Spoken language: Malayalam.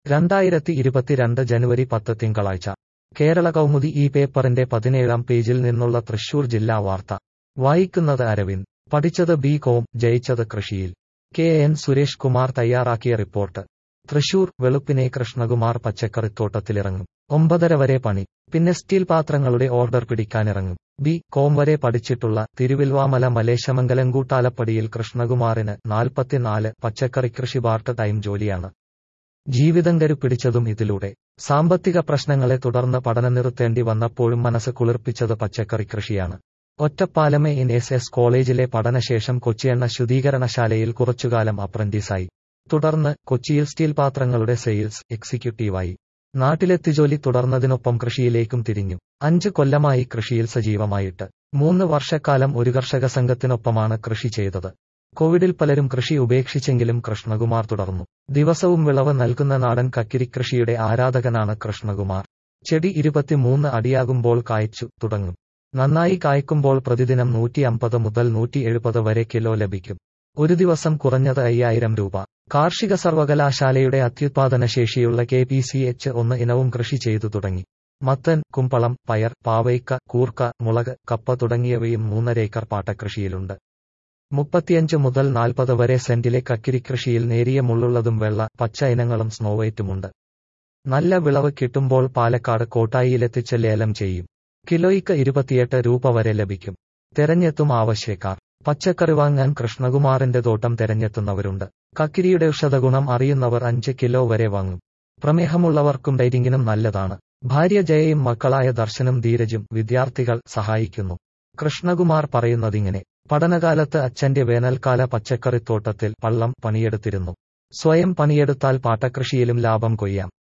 രണ്ടായിരത്തി ഇരുപത്തിരണ്ട് ജനുവരി പത്ത് തിങ്കളാഴ്ച കേരള കൗമുദി ഈ പേപ്പറിന്റെ പതിനേഴാം പേജിൽ നിന്നുള്ള തൃശൂർ ജില്ലാ വാർത്ത വായിക്കുന്നത് അരവിന്ദ് പഠിച്ചത് ബി കോം ജയിച്ചത് കൃഷിയിൽ കെ എൻ സുരേഷ് കുമാർ തയ്യാറാക്കിയ റിപ്പോർട്ട് തൃശൂർ വെളുപ്പിനെ കൃഷ്ണകുമാർ പച്ചക്കറിത്തോട്ടത്തിലിറങ്ങും ഒമ്പതര വരെ പണി പിന്നെ സ്റ്റീൽ പാത്രങ്ങളുടെ ഓർഡർ പിടിക്കാനിറങ്ങും ബി കോം വരെ പഠിച്ചിട്ടുള്ള തിരുവിൽവാമല മലേശമംഗലം കൂട്ടാലപ്പടിയിൽ കൃഷ്ണകുമാറിന് നാൽപ്പത്തിനാല് പച്ചക്കറി കൃഷി പാർട്ട് ടൈം ജോലിയാണ് ജീവിതം കരുപിടിച്ചതും ഇതിലൂടെ സാമ്പത്തിക പ്രശ്നങ്ങളെ തുടർന്ന് പഠനം നിർത്തേണ്ടി വന്നപ്പോഴും മനസ്സ് കുളിർപ്പിച്ചത് പച്ചക്കറി കൃഷിയാണ് ഒറ്റപ്പാലമെ ഇൻ എസ് എസ് കോളേജിലെ പഠനശേഷം കൊച്ചിയെണ്ണ ശുദ്ധീകരണശാലയിൽ കുറച്ചുകാലം അപ്രന്റീസായി തുടർന്ന് കൊച്ചിയിൽ സ്റ്റീൽ പാത്രങ്ങളുടെ സെയിൽസ് എക്സിക്യൂട്ടീവായി നാട്ടിലെത്തി ജോലി തുടർന്നതിനൊപ്പം കൃഷിയിലേക്കും തിരിഞ്ഞു അഞ്ച് കൊല്ലമായി കൃഷിയിൽ സജീവമായിട്ട് മൂന്ന് വർഷക്കാലം ഒരു കർഷക സംഘത്തിനൊപ്പമാണ് കൃഷി ചെയ്തത് കോവിഡിൽ പലരും കൃഷി ഉപേക്ഷിച്ചെങ്കിലും കൃഷ്ണകുമാർ തുടർന്നു ദിവസവും വിളവ് നൽകുന്ന നാടൻ കക്കിരി കൃഷിയുടെ ആരാധകനാണ് കൃഷ്ണകുമാർ ചെടി ഇരുപത്തിമൂന്ന് അടിയാകുമ്പോൾ കായ്ച്ചു തുടങ്ങും നന്നായി കായ്ക്കുമ്പോൾ പ്രതിദിനം നൂറ്റി അമ്പത് മുതൽ നൂറ്റി എഴുപത് വരെ കിലോ ലഭിക്കും ഒരു ദിവസം കുറഞ്ഞത് അയ്യായിരം രൂപ കാർഷിക സർവകലാശാലയുടെ അത്യുത്പാദന ശേഷിയുള്ള കെ പി സി എച്ച് ഒന്ന് ഇനവും കൃഷി ചെയ്തു തുടങ്ങി മത്തൻ കുമ്പളം പയർ പാവയ്ക്ക കൂർക്ക മുളക് കപ്പ തുടങ്ങിയവയും മൂന്നരേക്കർ പാട്ടകൃഷിയിലുണ്ട് മുപ്പത്തിയഞ്ച് മുതൽ നാൽപ്പത് വരെ സെന്റിലെ കക്കിരി കൃഷിയിൽ നേരിയ മുള്ളുള്ളതും വെള്ള പച്ച ഇനങ്ങളും സ്നോവൈറ്റുമുണ്ട് നല്ല വിളവ് കിട്ടുമ്പോൾ പാലക്കാട് കോട്ടായിയിലെത്തിച്ച് ലേലം ചെയ്യും കിലോയ്ക്ക് ഇരുപത്തിയെട്ട് രൂപ വരെ ലഭിക്കും തെരഞ്ഞെത്തും ആവശ്യക്കാർ പച്ചക്കറി വാങ്ങാൻ കൃഷ്ണകുമാറിന്റെ തോട്ടം തെരഞ്ഞെത്തുന്നവരുണ്ട് കക്കിരിയുടെ ഔഷധഗുണം അറിയുന്നവർ അഞ്ച് കിലോ വരെ വാങ്ങും പ്രമേഹമുള്ളവർക്കും ഡൈറ്റിംഗിനും നല്ലതാണ് ഭാര്യ ജയയും മക്കളായ ദർശനും ധീരജും വിദ്യാർത്ഥികൾ സഹായിക്കുന്നു കൃഷ്ണകുമാർ പറയുന്നതിങ്ങനെ പഠനകാലത്ത് അച്ഛന്റെ വേനൽക്കാല പച്ചക്കറിത്തോട്ടത്തിൽ പള്ളം പണിയെടുത്തിരുന്നു സ്വയം പണിയെടുത്താൽ പാട്ടകൃഷിയിലും ലാഭം കൊയ്യാം